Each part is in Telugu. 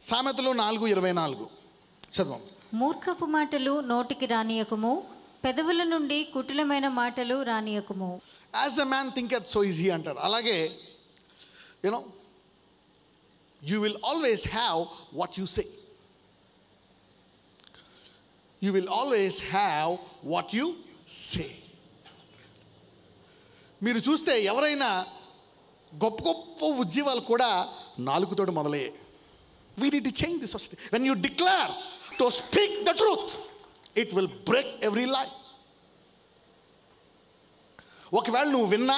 సామెతలు నాలుగు ఇరవై నాలుగు చదవం మూర్ఖపు మాటలు నోటికి రానియకుము పెదవుల నుండి కుటిలమైన మాటలు రానియకుము as a man thinketh so easy అంటారు అలాగే you know you will always have what you say you will always have what you say మీరు చూస్తే ఎవరైనా గొప్ప గొప్ప ఉద్యమాలు కూడా నాలుగుతోటి మొదలయ్యాయి we need to change the society when you declare to speak the truth it will break every life ఒకవేళ నువ్వు విన్నా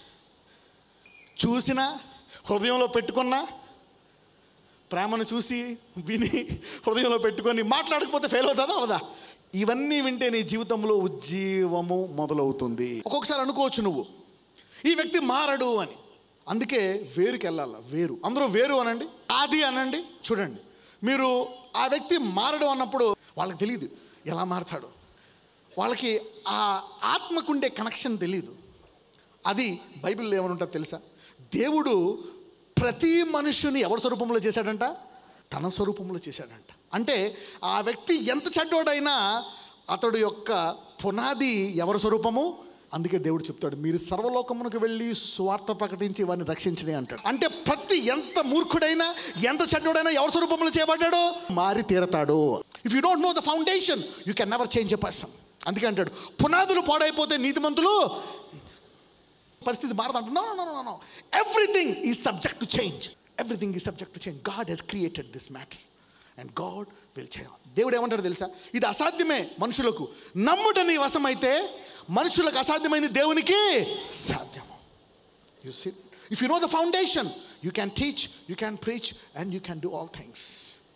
చూసినా హృదయంలో పెట్టుకున్నా ప్రేమను చూసి విని హృదయంలో పెట్టుకొని మాట్లాడకపోతే ఫెయిల్ అవుతుందా అవదా ఇవన్నీ వింటే నీ జీవితంలో ఉజ్జీవము మొదలవుతుంది ఒక్కొక్కసారి అనుకోవచ్చు నువ్వు ఈ వ్యక్తి మారడు అని అందుకే వేరుకి వెళ్ళాల వేరు అందరూ వేరు అనండి ఆది అనండి చూడండి మీరు ఆ వ్యక్తి మారడు అన్నప్పుడు వాళ్ళకి తెలియదు ఎలా మారతాడు వాళ్ళకి ఆ ఆత్మకుండే కనెక్షన్ తెలియదు అది బైబిల్లో ఏమని ఉంటుందో తెలుసా దేవుడు ప్రతి మనుషుని ఎవరి స్వరూపంలో చేశాడంట తన స్వరూపంలో చేశాడంట అంటే ఆ వ్యక్తి ఎంత చెడ్డోడైనా అతడు యొక్క పునాది ఎవరి స్వరూపము అందుకే దేవుడు చెప్తాడు మీరు సర్వలోకమునకు వెళ్ళి స్వార్థ ప్రకటించి వారిని రక్షించని అంటాడు అంటే ప్రతి ఎంత మూర్ఖుడైనా ఎంత చెడ్డోడైనా ఎవరి స్వరూపంలో చేయబడ్డాడో మారి తీరతాడు if you don't know the foundation you can never change a person అందుకే అంటాడు పునాదులు పాడైపోతే నీతిమంతులు పరిస్థితి మారదంట no no no no everything is subject to change everything is subject to change God he's created this matter and God will change దేవుడు ఏమంటాడు తెలుసా ఇది అసాధ్యమే మనుషులకు నమ్ముట నీ వశమైతే మనుషులకు అసాధ్యమైంది దేవునికి సాధ్యము you see if you know the foundation you can teach you can preach and you can do all things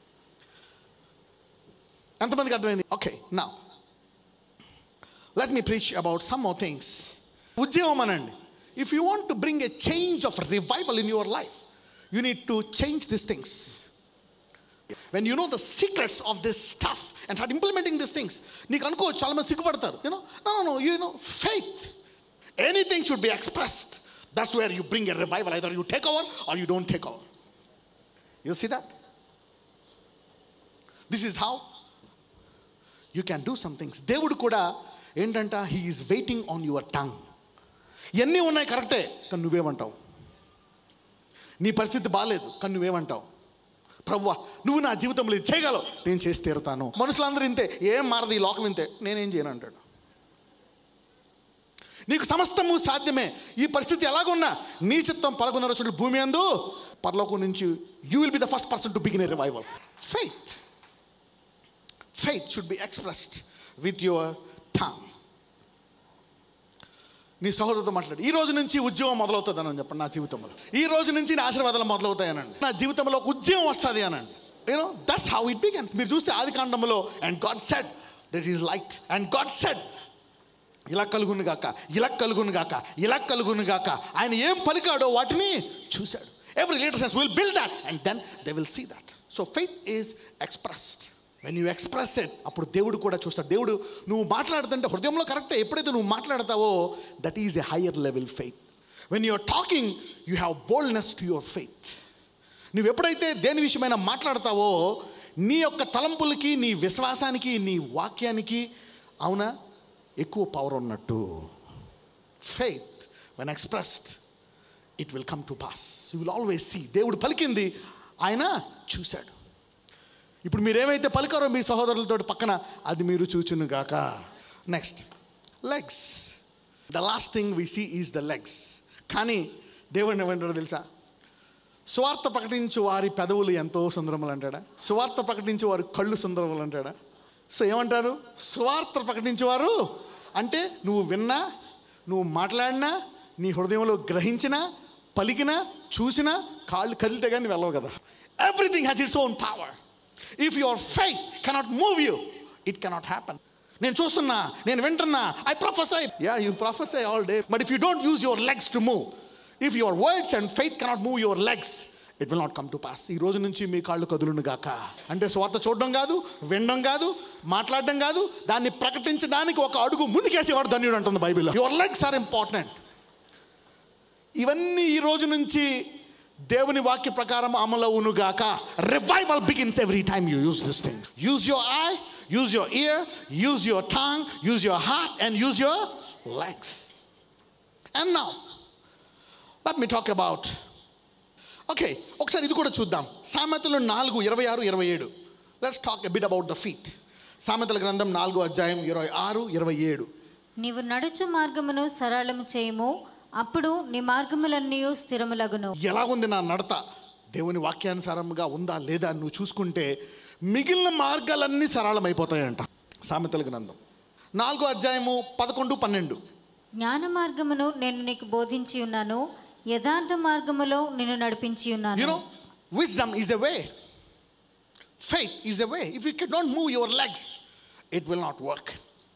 ఎంతమందికి అర్థమైంది ఓకే నా let me preach about some more things ఉద్యోగం అనండి if you want to bring a change of revival in your life you need to change this things when you know the secrets of this stuff and start implementing this things నీకు అనుకోవచ్చు చాలా మంది సిగ్గుపడతారు you know no no you know faith anything should be expressed that's where you bring a revival either you take over or you don't take over you see that this is how you can do some things దేవుడు కూడా ఏంటంట he is waiting on your tongue ఇవన్నీ ఉన్నాయి కరెక్టే కానీ నువ్వేమంటావు నీ పరిస్థితి బాగాలేదు కానీ నువ్వేమంటావు ప్రవ్వా నువ్వు నా జీవితంలో ఇది చేయగలవు నేను చేసి తీరుతాను మనుషులందరూ ఇంతే ఏం మారదు ఈ లోకం ఇంతే నేనేం చేయను అంటాడు నీకు సమస్తము సాధ్యమే ఈ పరిస్థితి ఎలాగున్నా నీ చిత్తం పరకున్న రోజులు భూమి అందు పరలోకం నుంచి you will be the first person to begin a revival faith faith should be expressed with your tongue నీ సహోదరుతో మాట్లాడు ఈ రోజు నుంచి ఉద్యోగం మొదలవుతుందని చెప్పండి నా జీవితంలో ఈ రోజు నుంచి నా ఆశీర్వాదాలు మొదలవుతాయనండి నా జీవితంలో ఒక ఉద్యోగం వస్తుంది అనండి you know that's how it begins మీరు చూస్తే ఆది కాండంలో and God said that is light and God said ఇలా కలుగును గాక ఇలా కలుగును గాక ఇలా కలుగును గాక ఆయన ఏం పలికాడో వాటిని చూశాడు every litre says will build that and then they will see that so faith is expressed when you express it అప్పుడు దేవుడు కూడా చూస్తాడు దేవుడు నువ్వు మాట్లాడుతుంటే హృదయంలో కరెక్టే ఎప్పుడైతే నువ్వు మాట్లాడతావో that is a higher level faith when you're talking you have boldness to your faith నువ్వు ఎప్పుడైతే దేని విషయమైనా మాట్లాడతావో నీ యొక్క తలంపులకి నీ విశ్వాసానికి నీ వాక్యానికి అవునా ఎక్కువ పవర్ ఉన్నట్టు faith when expressed it will come to pass you will always see దేవుడు పలికింది ఆయన చూశాడు ఇప్పుడు మీరేమైతే పలికారో మీ సహోదరులతో పక్కన అది మీరు చూచును గాక next legs the last thing we see is the legs కానీ దేవుడిని ఏమంటాడో తెలుసా సువార్త ప్రకటించు వారి పెదవులు ఎంతో సుందరములు అంటాడా సువార్త ప్రకటించు వారి కళ్ళు సుందరములు అంటాడా సో ఏమంటారు సువార్త ప్రకటించేవారు అంటే నువ్వు విన్నా నువ్వు మాట్లాడినా నీ హృదయంలో గ్రహించినా పలికినా చూసినా కాళ్ళు కదిలితే కానీ వెళ్ళవు కదా everything has its own power if your faith cannot move you it cannot happen నేను చూస్తున్నా నేను వింటున్నా I prophesy yeah you prophesy all day but if you don't use your legs to move if your words and faith cannot move your legs it will not come to pass ఈ రోజు నుంచి మీ కాళ్ళు కదులును గాక అంటే స్వార్థ చూడడం కాదు వినడం కాదు మాట్లాడడం కాదు దాన్ని ప్రకటించడానికి ఒక అడుగు ముందుకేసేవాడు ధన్యుడు అంటుంది బైబిల్లో యువర్ లెగ్స్ ఆర్ ఇంపార్టెంట్ ఇవన్నీ ఈ రోజు నుంచి దేవుని వాక్య ప్రకారం అమలవునుగాక revival begins every time you use this thing use your eye use your ear use your tongue use your heart and use your legs and now let me talk about okay ఒకసారి ఇది కూడా చూద్దాం సామెతలు నాలుగు ఇరవై ఆరు ఇరవై ఏడు let's talk a bit about the feet సామెతల గ్రంథం నాలుగు అధ్యాయం ఇరవై ఆరు ఇరవై ఏడు నీవు నడుచు మార్గమును సరళము చేయము అప్పుడు నీ మార్గములన్నీ స్థిరములగును ఎలాగుంది నా నడత దేవుని వాక్యానుసారంగా ఉందా లేదా అని నువ్వు చూసుకుంటే మిగిలిన మార్గాలన్నీ సరళమైపోతాయంట సామెతల గ్రంథం నాలుగో అధ్యాయము పదకొండు పన్నెండు జ్ఞాన మార్గమును నేను నీకు బోధించి ఉన్నాను యథార్థ మార్గములో నిన్ను నడిపించి You ఉన్నాను know, wisdom is a way. Faith is a way. If you cannot move your legs, it will not work.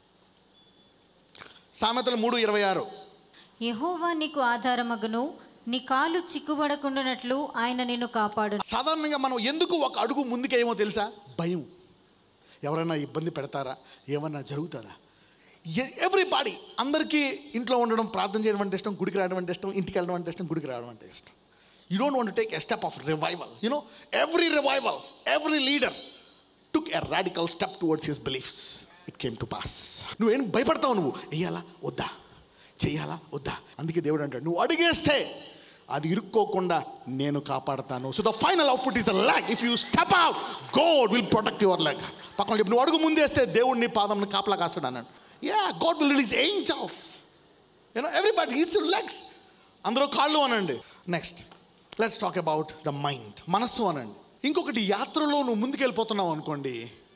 సామెతలు మూడు ఇరవై ఆరు యెహోవా నీకు ఆధారమగును నీ కాలు చిక్కుబడకుండానట్లు ఆయన నిన్ను కాపాడు సాధారణంగా మనం ఎందుకు ఒక అడుగు ముందుకేమో తెలుసా భయం ఎవరైనా ఇబ్బంది పెడతారా ఏమన్నా జరుగుతుందా ఎవ్రీబాడీ అందరికీ ఇంట్లో ఉండడం ప్రార్థన చేయడం అంటే ఇష్టం గుడికి రావడం అంటే ఇష్టం ఇంటికి వెళ్ళడం అంటే ఇష్టం గుడికి రావడం అంటే ఇష్టం you don't want take a step of revival you know every revival every leader took a radical step towards his beliefs it came to pass నువ్వేం భయపడతావు నువ్వు వెయ్యాలా వద్దా చెయ్యాలా వద్దా అందుకే దేవుడు అంటాడు నువ్వు అడిగేస్తే అది ఇరుక్కోకుండా నేను కాపాడతాను so the final output is the log if you step out God will protect your leg పక్కన చెప్పి నువ్వు అడుగు ముందేస్తే దేవుడిని పాదంని కాపలా కాస్తాడు అన్నాడు yeah God will release angels you know everybody eats legs అందరూ కాళ్ళు అనండి next let's talk about the mind మనస్సు అనండి ఇంకొకటి యాత్రలో నువ్వు ముందుకెళ్ళిపోతున్నావు అనుకోండి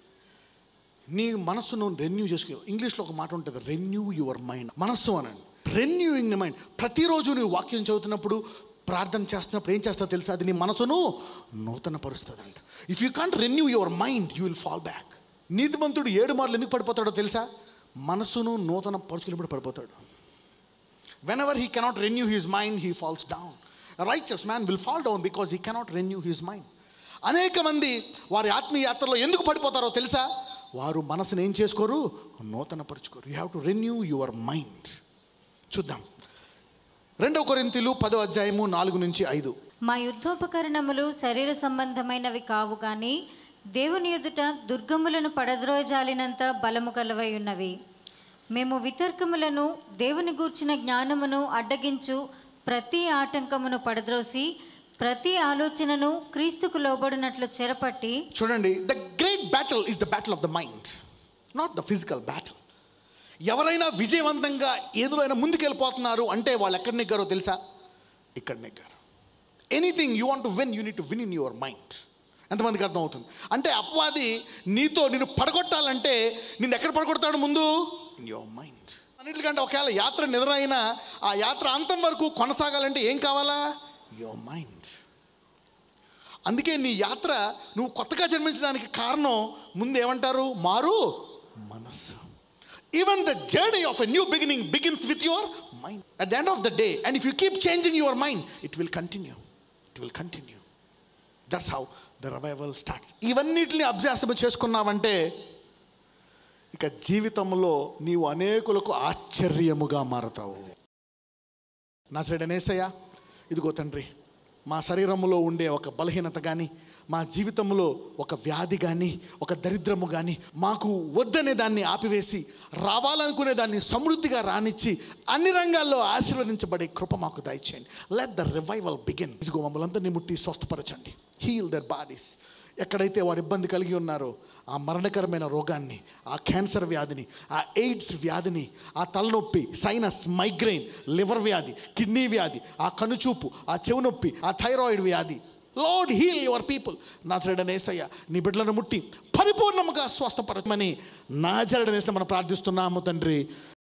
నీ మనస్సును రెన్యూ చేసుకో ఇంగ్లీష్లో ఒక మాట ఉంటుంది రెన్యూ యువర్ మైండ్ మనస్సు అనండి రెన్యూయింగ్ ది మైండ్ ప్రతిరోజు నువ్వు వాక్యం చదువుతున్నప్పుడు ప్రార్థన చేస్తున్నప్పుడు ఏం చేస్తావు తెలుసా అది నీ మనసును నూతన పరుస్తుందంట if you can't renew your mind you will fall back నీతిమంతుడు ఏడు మార్లు ఎందుకు పడిపోతాడో తెలుసా మనసును నూతన పరుచుకున్నప్పుడు పడిపోతాడు whenever he cannot renew his mind he falls down a righteous man will fall down because he cannot renew his mind అనేక మంది వారి ఆత్మీయ యాత్రలో ఎందుకు పడిపోతారో తెలుసా వారు మనసును ఏం చేసుకోరు నూతన పరుచుకోరు you have to renew your mind చూద్దాం రెండవ కొరింతలు పదో అధ్యాయము నాలుగు నుంచి ఐదు మా యుద్ధోపకరణములు శరీర సంబంధమైనవి కావు కానీ దేవుని ఎదుట దుర్గములను పడద్రోజాలినంత బలము కలవై ఉన్నవి మేము వితర్కములను దేవుని గూర్చిన జ్ఞానమును అడ్డగించు ప్రతి ఆటంకమును పడద్రోసి ప్రతి ఆలోచనను క్రీస్తుకు లోబడినట్లు చెరపట్టి చూడండి the great battle is the battle of the mind not the physical battle ఎవరైనా విజయవంతంగా ఏదో అయినా ముందుకెళ్ళిపోతున్నారు అంటే వాళ్ళు ఎక్కడ నెగ్గారో తెలుసా ఇక్కడ నెగ్గారు anything you want to win you need to win in your mind ఎంతమందికి అర్థం అవుతుంది అంటే అపవాది నీతో నిన్ను పడగొట్టాలంటే నిన్ను ఎక్కడ పడగొడతాడు ముందు ఇన్ యువర్ మైండ్ అన్నిటికంటే ఒకవేళ యాత్ర నిద్రైనా ఆ యాత్ర అంతం వరకు కొనసాగాలంటే ఏం కావాలా యువర్ మైండ్ అందుకే నీ యాత్ర నువ్వు కొత్తగా జన్మించడానికి కారణం ముందు ఏమంటారు మారు మనస్సు even the journey of a new beginning begins with your mind at the end of the day and if you keep changing your mind it will continue it will continue that's how the revival starts ఇవన్నిటిని అభ్యాసం చేసుకున్నావంటే ఇక జీవితంలో నీవు అనేకులకు ఆశ్చర్యముగా మారతావు నా సైడనేసయ్యా ఇదిగో తండ్రి మా శరీరంలో ఉండే ఒక బలహీనత కానీ మా జీవితంలో ఒక వ్యాధి కానీ ఒక దరిద్రము కానీ మాకు వద్దనే దాన్ని ఆపివేసి రావాలనుకునే దాన్ని సమృద్ధిగా రానిచ్చి అన్ని రంగాల్లో ఆశీర్వదించబడే కృప మాకు దయచేయండి లెట్ ద రివైవల్ బిగిన్ ఇదిగో మమ్మల్ని అందరినీ ముట్టి స్వస్థపరచండి హీల్ దర్ బాడీస్ ఎక్కడైతే వారు ఇబ్బంది కలిగి ఉన్నారో ఆ మరణకరమైన రోగాన్ని ఆ క్యాన్సర్ వ్యాధిని ఆ ఎయిడ్స్ వ్యాధిని ఆ తలనొప్పి సైనస్ మైగ్రెయిన్ లివర్ వ్యాధి కిడ్నీ వ్యాధి ఆ కనుచూపు ఆ చెవు నొప్పి ఆ థైరాయిడ్ వ్యాధి లార్డ్ హీల్ యువర్ పీపుల్ నా జరడనేసయ్య నీ బిడ్డలను ముట్టి పరిపూర్ణముగా స్వస్థపరచమని నా జరడనేస మనం ప్రార్థిస్తున్నాము తండ్రి